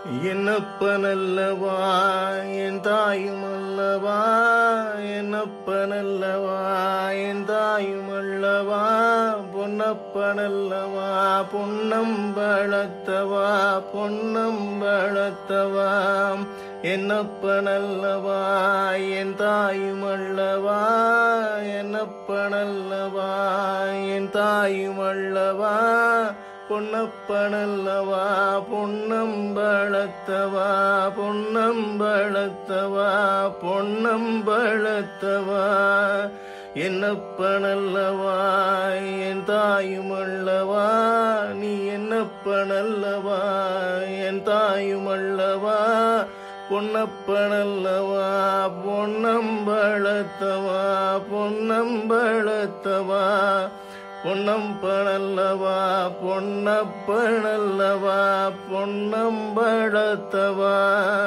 என்னப்பனல்லவா என் தாயும் அல்லவா என்னப்பனல்லவா என் தாயும் அல்லவா பொன்னப்பனல்லவா பொன்னம் வளர்த்தவா பொன்னம் வளர்த்தவா என்னப்பனல்லவா என் தாயும் அல்லவா என்னப்பனல்லவா என் தாயும் அல்லவா பொன்னப்பனல்லவா பொன்னம்பளத்தவா பொன்னம்பளத்தவா பொன்னம்பளத்தவா என்னப்பனல்லவா என் தாயும் அல்லவா நீ என்னப்பனல்லவா என் தாயும் அல்லவா பொன்னப்பனல்லவா பொன்னம்பளத்தவா பொன்னம்பளத்தவா பொன்னம்பனல்லவா பொன்னப்பனல்லவா பொன்னம்பளத்தவா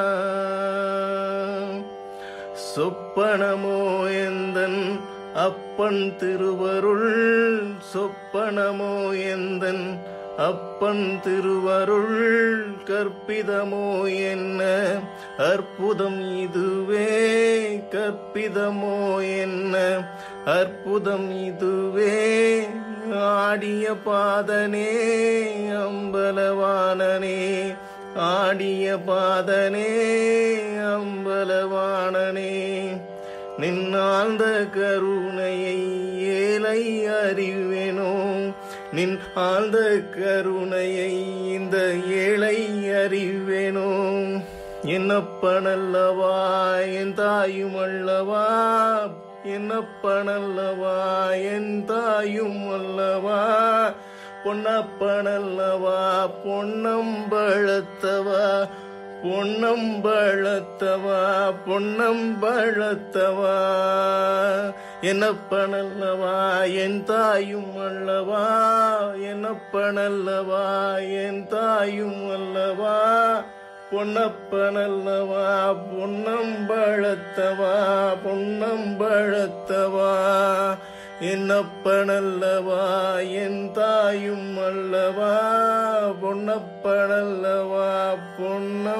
சொப்பனமோ எந்தன் அப்பன் திருவருள் சொப்பனமோ எந்தன் அப்பன் திருவருள் கற்பிதமோ என்ன அற்புதம் இதுவே கற்பிதமோ என்ன அற்புதம் இதுவே ஆடிய பாதனே அம்பலவானனே ஆடிய பாதனே அம்பலவானனே நின்னாழ்ந்த கருணையை ஏலை அறிவேனோ நின் ஆழ்ந்த கருணையை இந்த ஏழை அறிவேனோ என்னப்பனல்லவா என் தாயும் அல்லவா என்னப்பனல்லவா என் தாயும் அல்லவா பொன்னப்பனல்லவா பொன்னம்பழத்தவா பொன்னம்பழத்தவா பொன்னம்பழத்தவா என்னப்பனல்லவா என் தாயும் அல்லவா என்னப்பனல்லவா என் தாயும் அல்லவா பொன்னப்பனல்லவா பொன்னம்பழத்தவா பொன்னம்பழத்தவா என்னப்பனல்லவா என் தாயும் அல்லவா பொன்னப்பனல்லவா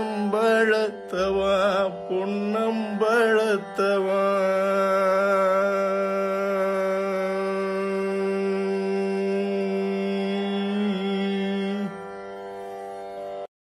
பொன்னம்பழத்தவா பொன்னம்பழத்தவா